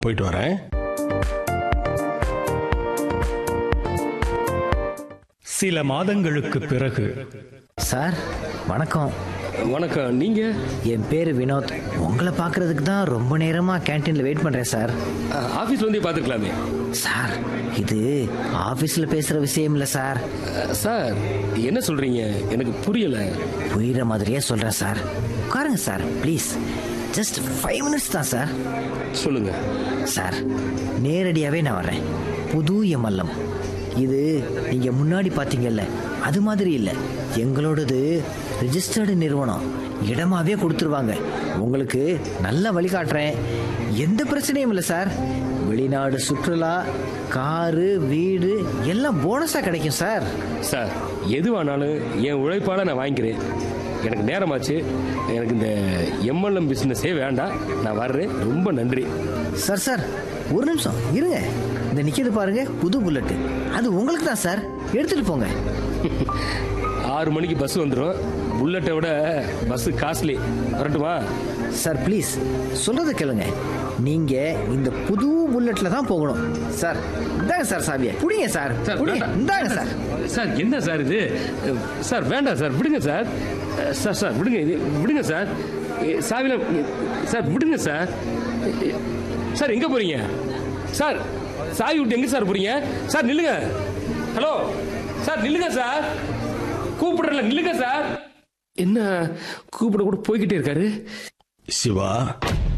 போயிட்டு வரேன் சில மாதங்களுக்கு பிறகு சார் வணக்கம் வணக்கம் நீங்க என் பேர் வினோத் உங்களை பார்க்கறதுக்கு தான் ரொம்ப நேரமா கேண்டீன்ல வெயிட் பண்றேன் சார் ஆபீஸ் வந்து பார்த்துருக்கலாமே சார் இது ஆபீஸ்ல பேசுற விஷயம் இல்ல சார் சார் என்ன சொல்றீங்க எனக்கு புரியல புரியுற மாதிரியே சொல்றேன் சார் உட்காருங்க sir please just five minutes தான் சார் சொல்லுங்க சார் நேரடியாவே நான் வரேன் புது எம்எல்எம் இது நீங்க முன்னாடி பார்த்தீங்கல்ல அது மாதிரி இல்லை எங்களோடது ரிஜிஸ்டர்டு நிறுவனம் இடமாவே கொடுத்துருவாங்க உங்களுக்கு நல்ல வழிகாட்டுறேன் எந்த பிரச்சனையும் இல்லை சார் வெளிநாடு சுற்றுலா காரு வீடு எல்லாம் போனஸாக கிடைக்கும் சார் சார் எதுவானாலும் என் உழைப்பால நான் வாங்கிக்கிறேன் எனக்கு நேரமாச்சு எனக்கு இந்த எம்எல்எம் பிசினஸே வேண்டாம் நான் வர்றேன் ரொம்ப நன்றி சார் சார் ஒரு நிமிஷம் இருங்க இந்த நிற்கிது பாருங்க புது புல்லட்டு அது உங்களுக்கு தான் சார் எடுத்துட்டு போங்க ஆறு மணிக்கு பஸ் வந்துடும் புல்லட்டை விட பஸ் காஸ்ட்லி வரட்டுமா சார் ப்ளீஸ் சொல்றதை கேளுங்க நீங்க இந்த புது புல்லட்ல தான் போகணும் சார் இந்தாங்க சார் சாவியை புடிங்க சார் புடிங்க இந்தாங்க சார் சார் என்ன சார் இது சார் வேண்டாம் சார் விடுங்க சார் சார் சார் விடுங்க இது விடுங்க சார் சாவில சார் விடுங்க சார் சார் எங்க போறீங்க சார் சாவி விட்டு எங்க சார் போறீங்க சார் நில்லுங்க ஹலோ சார் நில்லுங்க சார் கூப்பிடுறல நில்லுங்க சார் என்ன கூப்பிட கூட போய்கிட்டே இருக்காரு சிவா